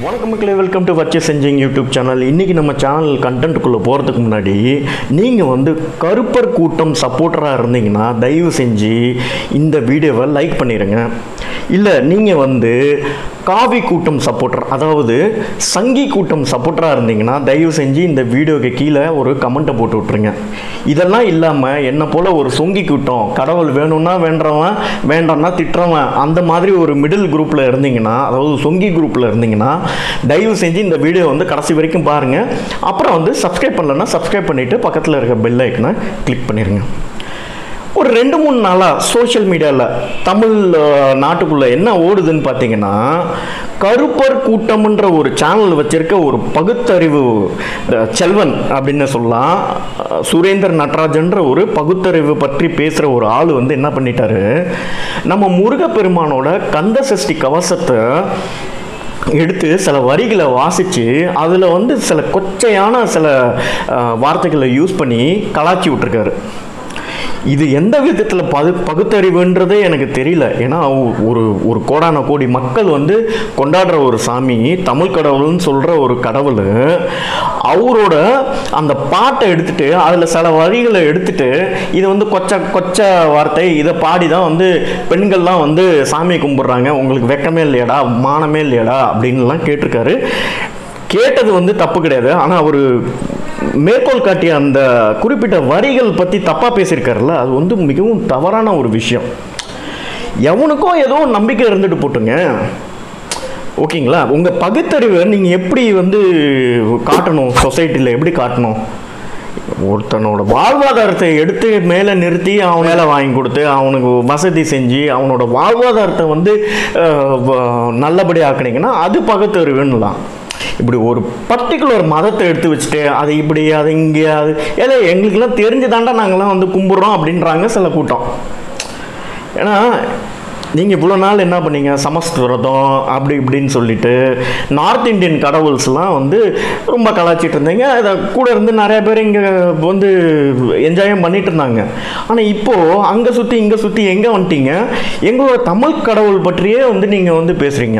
வணக்கம் மக்களே welcome to வச்சு செஞ்சிங் யூடியூப் சேனல் இன்றைக்கி நம்ம சேனல் கண்டென்ட்டுக்குள்ளே போகிறதுக்கு முன்னாடி நீங்கள் வந்து கருப்பர் கூட்டம் சப்போர்ட்டராக இருந்தீங்கன்னா தயவு செஞ்சு இந்த வீடியோவை லைக் பண்ணிடுங்க இல்லை நீங்கள் வந்து காவி கூட்டம் சப்போர்ட்டர் அதாவது சங்கி கூட்டம் சப்போர்ட்டராக இருந்தீங்கன்னா தயவு செஞ்சு இந்த வீடியோக்கு கீழே ஒரு கமெண்ட்டை போட்டு விட்ருங்க இதெல்லாம் இல்லாமல் என்னை போல் ஒரு சொங்கி கூட்டம் கடவுள் வேணும்னா வேண்டவன் வேண்டாம்னா திட்டுறவன் அந்த மாதிரி ஒரு மிடில் குரூப்பில் இருந்தீங்கன்னா அதாவது சொங்கி குரூப்பில் இருந்தீங்கன்னா தயவு செஞ்சு இந்த வீடியோ வந்து கடைசி வரைக்கும் பாருங்கள் அப்புறம் வந்து சப்ஸ்கிரைப் பண்ணலன்னா சப்ஸ்கிரைப் பண்ணிவிட்டு பக்கத்தில் இருக்க பெல் ஐக்கனை கிளிக் பண்ணிடுங்க ஒரு ரெண்டு மூணு நாளாக சோஷியல் மீடியாவில் தமிழ் அஹ், நாட்டுக்குள்ளே என்ன ஓடுதுன்னு பார்த்தீங்கன்னா கருப்பர் கூட்டம்ன்ற ஒரு சேனல் வச்சிருக்க ஒரு பகுத்தறிவு அஹ், செல்வன் அப்படின்னு சொல்லலாம் அஹ், சுரேந்தர் நடராஜன்ற ஒரு பகுத்தறிவு பற்றி பேசுகிற ஒரு ஆள் வந்து என்ன பண்ணிட்டாரு நம்ம முருகப்பெருமானோட கந்த சஷ்டி கவசத்தை எடுத்து சில வரிகளை வாசித்து அதில் வந்து சில கொச்சையான சில அஹ், வார்த்தைகளை யூஸ் பண்ணி கலாச்சி விட்டுருக்காரு இது எந்த விதத்தில் பகு பகுத்தறிவுன்றதே எனக்கு தெரியல ஏன்னா ஒ- ஒரு ஒரு கோடான கோடி மக்கள் வந்து கொண்டாடுற ஒரு சாமி தமிழ் கடவுள்னு சொல்கிற ஒரு கடவுள் அவரோட அந்த பாட்டை எடுத்துட்டு அதில் சில வரிகளை எடுத்துட்டு இது வந்து கொச்ச கொச்ச வார்த்தை இதை பாடி தான் வந்து பெண்கள்லாம் வந்து சாமியை கும்பிட்றாங்க உங்களுக்கு வெக்கமே இல்லையாடா மானமே இல்லையாடா அப்படின்லாம் கேட்டிருக்காரு கேட்டது வந்து தப்பு கிடையாது ஆனால் அவர் மேற்கோள் காட்டிய அந்த குறிப்பிட்ட வரிகள் பற்றி தப்பாக பேசியிருக்காருல்ல அது வந்து மிகவும் தவறான ஒரு விஷயம் எவனுக்கும் ஏதோ ஒரு நம்பிக்கை இருந்துட்டு போட்டுங்க ஓகேங்களா உங்கள் பகுத்தறிவை நீங்கள் எப்படி வந்து காட்டணும் சொசைட்டியில் எப்படி காட்டணும் ஒருத்தனோட வாழ்வாதாரத்தை எடுத்து மேலே நிறுத்தி அவன் வேலை வாங்கி கொடுத்து அவனுக்கு வசதி செஞ்சு அவனோட வாழ்வாதாரத்தை வந்து அஹ், வ- நல்லபடி ஆக்குனீங்கன்னா அது பகுத்தறிவுன்னலாம் இப்படி ஒரு பர்டிகுலர் மதத்தை எடுத்து வச்சுட்டு அது இப்படி அது இங்கே அது ஏலே எங்களுக்கெல்லாம் தெரிஞ்சு தாண்டா நாங்கள்லாம் வந்து கும்பிட்றோம் அப்படின்றாங்க சில கூட்டம் ஏன்னா நீங்கள் இவ்வளோ நாள் என்ன பண்ணீங்க சமஸ்கிருதம் அப்படி இப்படின்னு சொல்லிட்டு நார்த் இந்தியன் கடவுள்ஸ்லாம் வந்து ரொம்ப கலாச்சிட்டு இருந்தீங்க அதை கூட இருந்து நிறைய பேர் இங்கே வந்து என்ஜாயும் பண்ணிட்டு இருந்தாங்க ஆனால் இப்போது அங்கே சுற்றி இங்கே சுற்றி எங்கே வந்துட்டீங்க எங்களோட தமிழ் கடவுள் பற்றியே வந்து நீங்கள் வந்து பேசுகிறீங்க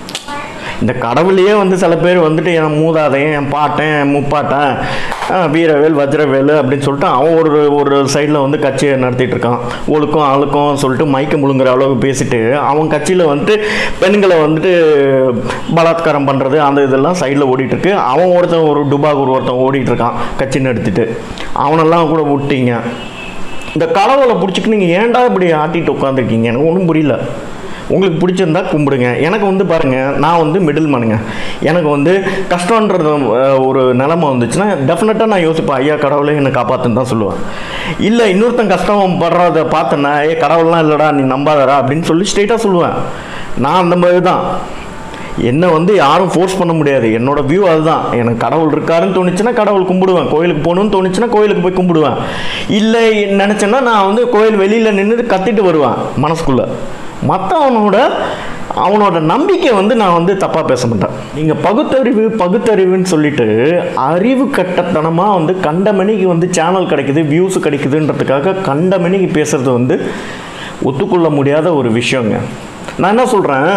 இந்த கடவுளையே வந்து சில பேர் வந்துட்டு என் மூதாதையன் என் பாட்டன் என் முப்பாட்டன் ஆஹ், வீரவேல் வஜ்ரவேல் அப்படின்னு சொல்லிட்டு அவன் ஒரு ஒரு சைடில் வந்து கட்சியை நடத்திட்டு இருக்கான் ஒழுக்கம் அழுக்கம் சொல்லிட்டு மயக்க முழுங்குற அளவுக்கு பேசிட்டு அவன் கட்சியில் வந்துட்டு பெண்களை வந்துட்டு பலாத்காரம் பண்ணுறது அந்த இதெல்லாம் சைடில் ஓடிட்டு இருக்கு அவன் ஒருத்தன் ஒரு டுபாகூர் ஒருத்தன் ஓடிட்டு இருக்கான் கட்சி நடத்திட்டு அவனெல்லாம் கூட விட்டீங்க இந்த கடவுளை பிடிச்சிட்டு நீங்கள் ஏன்டா இப்படி ஆட்டிட்டு உட்காந்துருக்கீங்க எனக்கு ஒன்றும் புரியல உங்களுக்கு பிடிச்சிருந்தா கும்பிடுங்க எனக்கு வந்து பாருங்கள் நான் வந்து மிடில் மனுங்க எனக்கு வந்து கஷ்டன்றது அஹ், ஒரு நிலைமை வந்துச்சுன்னா டெஃபினட்டாக நான் யோசிப்பேன் ஐயா கடவுளே என்னை காப்பாற்றுன்னு தான் சொல்லுவேன் இல்லை இன்னொருத்தன் கஷ்டம் படுறத பார்த்தேன்னா ஏ கடவுள்லாம் இல்லைடா நீ நம்பாதடா அப்படின்னு சொல்லி ஸ்ட்ரெயிட்டாக சொல்லுவேன் நான் அந்த மாதிரி தான் என்னை வந்து யாரும் ஃபோர்ஸ் பண்ண முடியாது என்னோட வியூ அதுதான் எனக்கு கடவுள் இருக்காருன்னு தோணுச்சுன்னா கடவுள் கும்பிடுவேன் கோயிலுக்கு போகணும்னு தோணுச்சுன்னா கோயிலுக்கு போய் கும்பிடுவேன் இல்லை நினச்சேன்னா நான் வந்து கோயில் வெளியில் நின்று கத்திட்டு வருவேன் மனசுக்குள்ளே மற்றவனோட அவனோட நம்பிக்கை வந்து நான் வந்து தப்பாக பேச மாட்டேன் நீங்கள் பகுத்தறிவு பகுத்தறிவுன்னு சொல்லிட்டு அறிவு கட்டத்தனமாக வந்து கண்டமணிக்கு வந்து சேனல் கிடைக்குது வியூஸ் கிடைக்குதுன்றதுக்காக கண்டமணிக்கு பேசுறது வந்து ஒத்துக்கொள்ள முடியாத ஒரு விஷயங்க நான் என்ன சொல்கிறேன்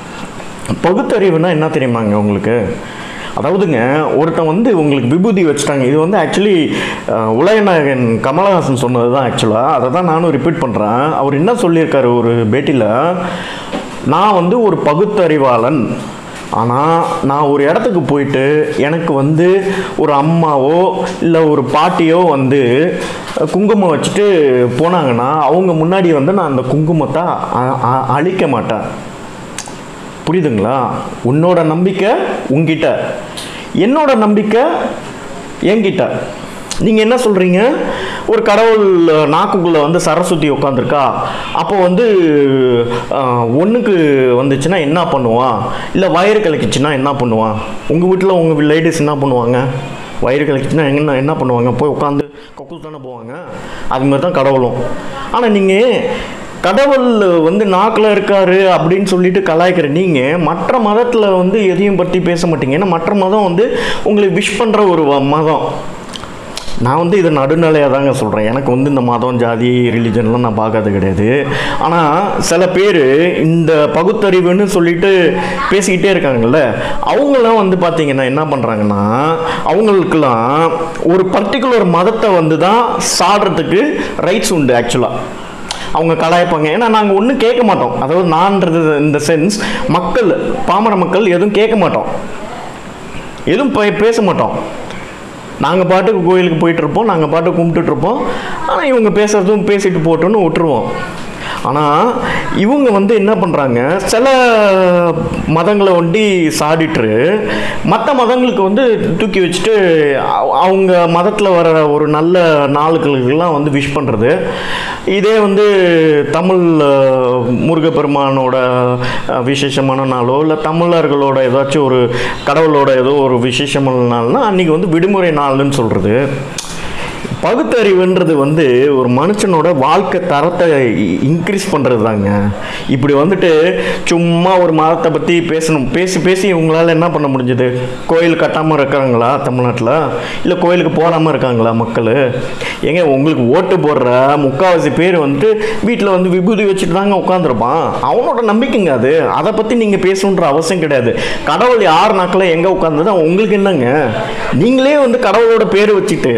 பகுத்தறிவுனா என்ன தெரியுமாங்க உங்களுக்கு அதாவதுங்க ஒருத்தன் வந்து உங்களுக்கு விபூதி வச்சுட்டாங்க இது வந்து ஆக்சுவலி உலகநாயகன் கமலஹாசன் சொன்னது தான் ஆக்சுவலாக அதை தான் நானும் ரிப்பீட் பண்ணுறேன் அவர் என்ன சொல்லியிருக்காரு ஒரு பேட்டியில் நான் வந்து ஒரு பகுத்தறிவாளன் ஆனால் நான் ஒரு இடத்துக்கு போயிட்டு எனக்கு வந்து ஒரு அம்மாவோ இல்லை ஒரு பாட்டியோ வந்து குங்குமம் வச்சுட்டு போனாங்கன்னா அவங்க முன்னாடி வந்து நான் அந்த குங்குமத்தை அ- அ- அழிக்க மாட்டேன் புரியுதுங்களா உன்னோட நம்பிக்கை உங்ககிட்ட என்னோட நம்பிக்கை என்கிட்ட நீங்கள் என்ன சொல்கிறீங்க ஒரு கடவுள் நாக்குக்குள்ளே வந்து சரஸ்வதி உட்காந்துருக்கா அப்போ வந்து ஒன்றுக்கு வந்துச்சுன்னா என்ன பண்ணுவான் இல்லை வயிறு கலக்கிச்சுன்னா என்ன பண்ணுவான் உங்கள் வீட்டில் உங்கள் லேடிஸ் என்ன பண்ணுவாங்க வயிறு கலக்கிச்சுன்னா என்ன என்ன பண்ணுவாங்க போய் உட்காந்து கொக்குள் தானே போவாங்க அது மாதிரி தான் கடவுளும் ஆனால் நீங்கள் கடவுள் வந்து நாக்கில் இருக்காரு அப்படின்னு சொல்லிட்டு கலாய்க்கிற நீங்கள் மற்ற மதத்தில் வந்து எதையும் பற்றி பேச மாட்டீங்க ஏன்னா மற்ற மதம் வந்து உங்களுக்கு விஷ் பண்ணுற ஒரு வ- மதம் நான் வந்து இதை நடுநிலையாக தாங்க சொல்கிறேன் எனக்கு வந்து இந்த மதம் ஜாதி ரிலிஜன்லாம் நான் பார்க்கறது கிடையாது ஆனால் சில பேர் இந்த பகுத்தறிவுன்னு சொல்லிட்டு பேசிக்கிட்டே இருக்காங்கல்ல அவங்களாம் வந்து பார்த்தீங்கன்னா என்ன பண்ணுறாங்கன்னா அவங்களுக்கெல்லாம் ஒரு பர்டிகுலர் மதத்தை வந்து தான் சாடுறதுக்கு ரைட்ஸ் உண்டு ஆக்சுவலாக அவங்க கலாய்ப்பாங்க ஏன்னா நாங்கள் ஒன்றும் கேட்க மாட்டோம் அதாவது நான்றது இந்த சென்ஸ் மக்கள் பாமர மக்கள் எதுவும் கேட்க மாட்டோம் எதுவும் பே- பேச மாட்டோம் நாங்கள் பாட்டுக்கு கோயிலுக்கு போயிட்டு இருப்போம் நாங்கள் பாட்டுக்கு கும்பிட்டுட்டு இருப்போம் ஆனால் இவங்க பேசுகிறதும் பேசிட்டு போட்டோன்னு விட்டுருவோம் ஆனால் இவங்க வந்து என்ன பண்ணுறாங்க சில மதங்களை ஒண்டி சாடிட்டு மற்ற மதங்களுக்கு வந்து தூக்கி வச்சுட்டு அவ- அவங்க மதத்தில் வர ஒரு நல்ல நாளுகளுக்கெல்லாம் வந்து விஷ் பண்ணுறது இதே வந்து தமிழ் அஹ், முருகப்பெருமானோட அஹ், விசேஷமான நாளோ இல்லை தமிழர்களோட ஏதாச்சும் ஒரு கடவுளோட ஏதோ ஒரு விசேஷமான நாள்னா அன்றைக்கி வந்து விடுமுறை நாள்னு சொல்கிறது பகுத்தறிவுன்றது வந்து ஒரு மனுஷனோட வாழ்க்கை தரத்தை இன்க்ரீஸ் பண்ணுறது தாங்க இப்படி வந்துட்டு சும்மா ஒரு மதத்தை பற்றி பேசணும் பேசி பேசி உங்களால் என்ன பண்ண முடிஞ்சது கோயில் கட்டாமல் இருக்காங்களா தமிழ்நாட்டில் இல்லை கோயிலுக்கு போகாமல் இருக்காங்களா மக்கள் ஏங்க உங்களுக்கு ஓட்டு போடுற முக்கால்வாசி பேர் வந்துட்டு வீட்டில் வந்து விபூதி வச்சுட்டு தாங்க உட்காந்துருப்பான் அவனோட நம்பிக்கைங்க அது அதை பற்றி நீங்கள் பேசணுன்ற அவசியம் கிடையாது கடவுள் யார் நாக்கில் எங்கே உட்காந்தது உங்களுக்கு என்னங்க நீங்களே வந்து கடவுளோட பேர் வச்சுட்டு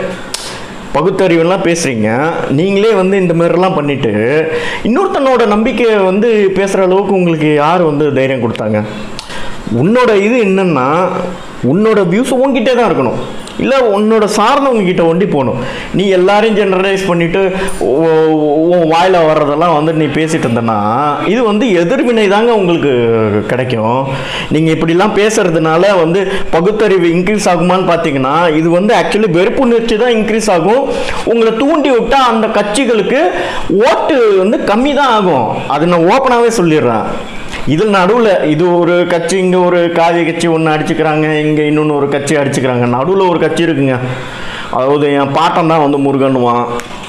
பகுத்தறிவுலாம் பேசுகிறீங்க நீங்களே வந்து இந்த மாதிரிலாம் பண்ணிட்டு இன்னொருத்தனோட நம்பிக்கையை வந்து பேசுகிற அளவுக்கு உங்களுக்கு யார் வந்து தைரியம் கொடுத்தாங்க உன்னோட இது என்னன்னா உன்னோட வியூஸ் உன்கிட்டே தான் இருக்கணும் இல்லை உன்னோட சார்ந்தவங்க கிட்ட ஒண்டி போகணும் நீ எல்லாரையும் ஜெனரலைஸ் பண்ணிட்டு உ- உன் வாயில் வர்றதெல்லாம் வந்து நீ பேசிட்டு இருந்தனா இது வந்து எதிர்வினை தாங்க உங்களுக்கு கிடைக்கும் நீங்கள் இப்படிலாம் பேசுறதுனால வந்து பகுத்தறிவு இன்க்ரீஸ் ஆகுமான்னு பார்த்தீங்கன்னா இது வந்து ஆக்சுவலி வெறுப்புணர்ச்சி தான் இன்க்ரீஸ் ஆகும் உங்களை தூண்டி விட்டா அந்த கட்சிகளுக்கு ஓட்டு வந்து கம்மி தான் ஆகும் அது நான் ஓப்பனாகவே சொல்லிடுறேன் இதில் நடுவில் இது ஒரு கட்சி இங்கே ஒரு காவிய கட்சி ஒன்று அடிச்சுக்கிறாங்க இங்கே இன்னொன்று ஒரு கட்சி அடிச்சுக்கிறாங்க நடுவில் ஒரு கட்சி இருக்குங்க அதாவது என் பாட்டன் தான் வந்து முருகன்னுவான்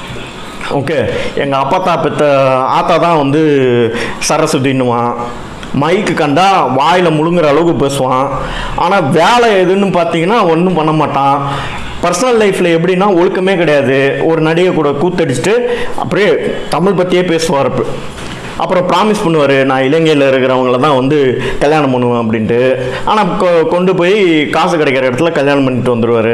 ஓகே எங்கள் அப்பத்தா பெத்த ஆத்தா தான் வந்து சரஸ்வதின்னுவான் மைக்கு கண்டா வாயில் முழுங்குற அளவுக்கு பேசுவான் ஆனால் வேலை எதுன்னு பார்த்தீங்கன்னா ஒன்றும் பண்ண மாட்டான் பர்சனல் லைஃப்பில் எப்படின்னா ஒழுக்கமே கிடையாது ஒரு நடிகை கூட கூத்தடிச்சுட்டு அப்படியே தமிழ் பற்றியே பேசுவார் இப்ப. அப்புறம் ப்ராமிஸ் பண்ணுவார் நான் இலங்கையில் இருக்கிறவங்கள தான் வந்து கல்யாணம் பண்ணுவேன் அப்படின்ட்டு ஆனால் கொண்டு போய் காசு கிடைக்கிற இடத்துல கல்யாணம் பண்ணிட்டு வந்துடுவார்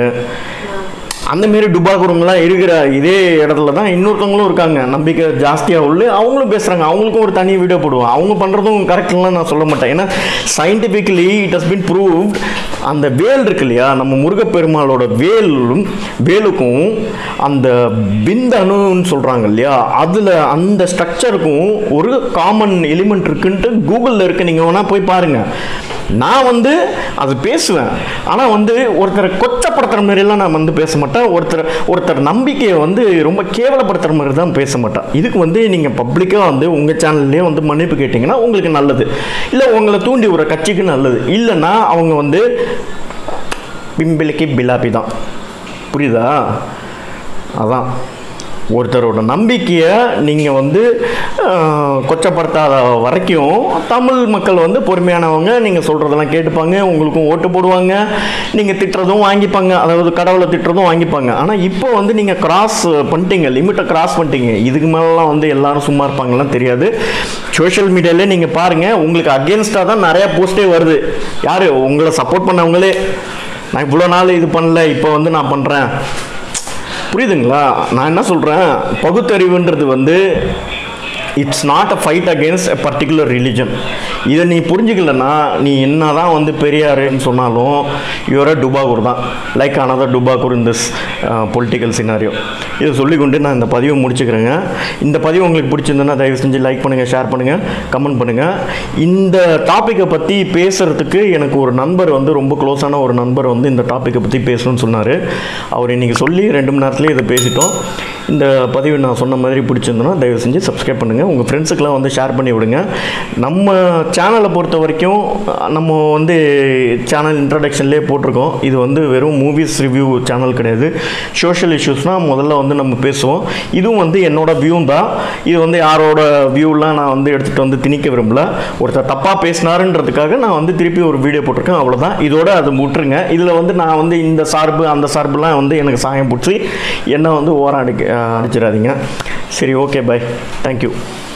அந்த மாரி டுபாக்குறவங்களாம் இருக்கிற இதே இடத்துல தான் இன்னொருத்தவங்களும் இருக்காங்க நம்பிக்கை ஜாஸ்தியாக உள்ள அவங்களும் பேசுகிறாங்க அவங்களுக்கும் ஒரு தனி வீடியோ போடுவோம் அவங்க பண்ணுறதும் கரெக்ட்லாம் நான் சொல்ல மாட்டேன் ஏன்னா scientifically it has been proved அந்த வேல் இருக்கு இல்லையா நம்ம முருகப்பெருமாளோட வேலும் வேலுக்கும் அந்த பிந்தணுன்னு சொல்கிறாங்க இல்லையா அதில் அந்த ஸ்ட்ரக்சருக்கும் ஒரு காமன் எலிமெண்ட் இருக்குன்ட்டு கூகுளில் இருக்கு நீங்கள் வேணால் போய் பாருங்கள் நான் வந்து அது பேசுவேன் ஆனால் வந்து ஒருத்தரை கொச்சப்படுத்துகிற மாதிரிலாம் நான் வந்து பேச மாட்டேன் ஒருத்தர் ஒருத்தர் நம்பிக்கையை வந்து ரொம்ப கேவலப்படுத்துகிற மாதிரி தான் பேச மாட்டேன் இதுக்கு வந்து நீங்கள் பப்ளிக்காக வந்து உங்கள் சேனல்லே வந்து மன்னிப்பு கேட்டிங்கன்னா உங்களுக்கு நல்லது இல்லை உங்களை தூண்டி விடுற கட்சிக்கு நல்லது இல்லைன்னா அவங்க வந்து பிம்பிளிக்கு பிலாப்பி தான் புரியுதா அதான் ஒருத்தரோட நம்பிக்கையை நீங்கள் வந்து ஆஹ், கொச்சப்படுத்தாத வரைக்கும் தமிழ் மக்கள் வந்து பொறுமையானவங்க நீங்கள் சொல்கிறதெல்லாம் கேட்டுப்பாங்க உங்களுக்கும் ஓட்டு போடுவாங்க நீங்கள் திட்டுறதும் வாங்கிப்பாங்க அதாவது கடவுளை திட்டுறதும் வாங்கிப்பாங்க ஆனால் இப்போ வந்து நீங்கள் கிராஸ் பண்ணிட்டீங்க லிமிட்டை கிராஸ் பண்ணிட்டீங்க இதுக்கு மேலெலாம் வந்து எல்லாரும் சும்மா இருப்பாங்கலாம் தெரியாது சோஷியல் மீடியாவிலே நீங்கள் பாருங்கள் உங்களுக்கு அகேன்ஸ்டாக தான் நிறையா போஸ்ட்டே வருது யார் உங்களை சப்போர்ட் பண்ணவங்களே நான் இவ்வளோ நாள் இது பண்ணல இப்போ வந்து நான் பண்ணுறேன் புரியுதுங்களா நான் என்ன சொல்கிறேன் பகுத்தறிவுன்றது வந்து it's not a fight against a particular religion இதை நீ புரிஞ்சுக்கலன்னா நீ என்ன தான் வந்து பெரியாருன்னு சொன்னாலும் யுவர் அ டுபாகூர் தான் லைக் another டுபாகூர் in this பொலிட்டிக்கல் சினாரியோ இதை சொல்லிக்கொண்டு நான் இந்த பதிவை முடிச்சுக்கிறேங்க இந்த பதிவு உங்களுக்கு பிடிச்சிருந்ததுன்னா தயவு செஞ்சு லைக் பண்ணுங்கள் ஷேர் பண்ணுங்கள் கமெண்ட் பண்ணுங்கள் இந்த டாப்பிக்கை பற்றி பேசுகிறதுக்கு எனக்கு ஒரு நண்பர் வந்து ரொம்ப க்ளோஸான ஒரு நண்பர் வந்து இந்த டாப்பிக்கை பற்றி பேசணும்னு சொன்னார் அவர் இன்றைக்கி சொல்லி ரெண்டு மணி நேரத்துலேயே இதை பேசிட்டோம் இந்த பதிவு நான் சொன்ன மாதிரி பிடிச்சிருந்தோன்னா தயவு செஞ்சு சப்ஸ்கிரைப் பண்ணுங்கள் உங்கள் ஃப்ரெண்ட்ஸுக்கெலாம் வந்து ஷேர் பண்ணி விடுங்க நம்ம சேனலை பொறுத்த வரைக்கும் நம்ம வந்து சேனல் இன்ட்ரடக்ஷன்லேயே போட்டிருக்கோம் இது வந்து வெறும் மூவிஸ் ரிவ்யூ சேனல் கிடையாது சோஷியல் இஷ்யூஸ்னால் முதல்ல வந்து நம்ம பேசுவோம் இதுவும் வந்து என்னோட வியூ தான் இது வந்து யாரோட வியூலாம் நான் வந்து எடுத்துகிட்டு வந்து திணிக்க விரும்பல ஒருத்தர் தப்பாக பேசினாருன்றதுக்காக நான் வந்து திருப்பி ஒரு வீடியோ போட்டிருக்கேன் அவ்வளோதான் இதோட அது முட்டுருங்க இதில் வந்து நான் வந்து இந்த சார்பு அந்த சார்புலாம் வந்து எனக்கு சாயம் பிடிச்சி என்னை வந்து ஓரம் அடிக்க அடிச்சிடாதீங்க சரி ஓகே பை தேங்க்யூ